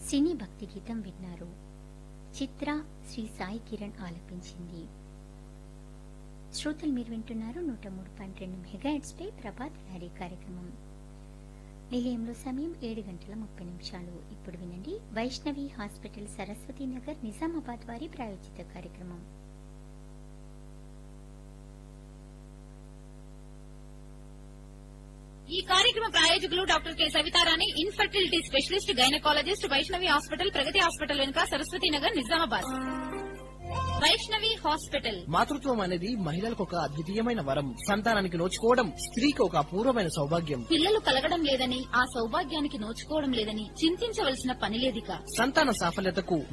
సినీ భక్తి గీతం విన్నారు చిత్ర శ్రీ సాయి కిరణ్ ఆలపించింది శ్రోతలు మీరు వింటున్నారు నూట మూడు పాయింట్ రెండు మెగాహెట్స్ పై ప్రభాత్ లహరి కార్యక్రమం నిలయంలో సమయం ఏడు గంటల ముప్పై నిమిషాలు ఇప్పుడు వినండి వైష్ణవి హాస్పిటల్ సరస్వతి నగర్ నిజామాబాద్ వారి ప్రాయోజిత కార్యక్రమం ఈ కార్యక్రమ ప్రాయోజకులు doctor K Savitharani infertility specialist gynaecologist Vaishnavi hospital Pragathi hospital వెనుక సరస్వతి నగర్ నిజామాబాద్ వైష్ణవి హాస్పిటల్ మాతృత్వం అనేది మహిళలకు ఒక అద్వితీయమైన వరం సంతానానికి నోచుకోవడం స్త్రీకి ఒక అపూర్వమైన సౌభాగ్యం పిల్లలు కలగడం లేదని ఆ సౌభాగ్యానికి నోచుకోవడం లేదని చింతించవలసిన పని లేదిక సంతాన సాఫల్యతకు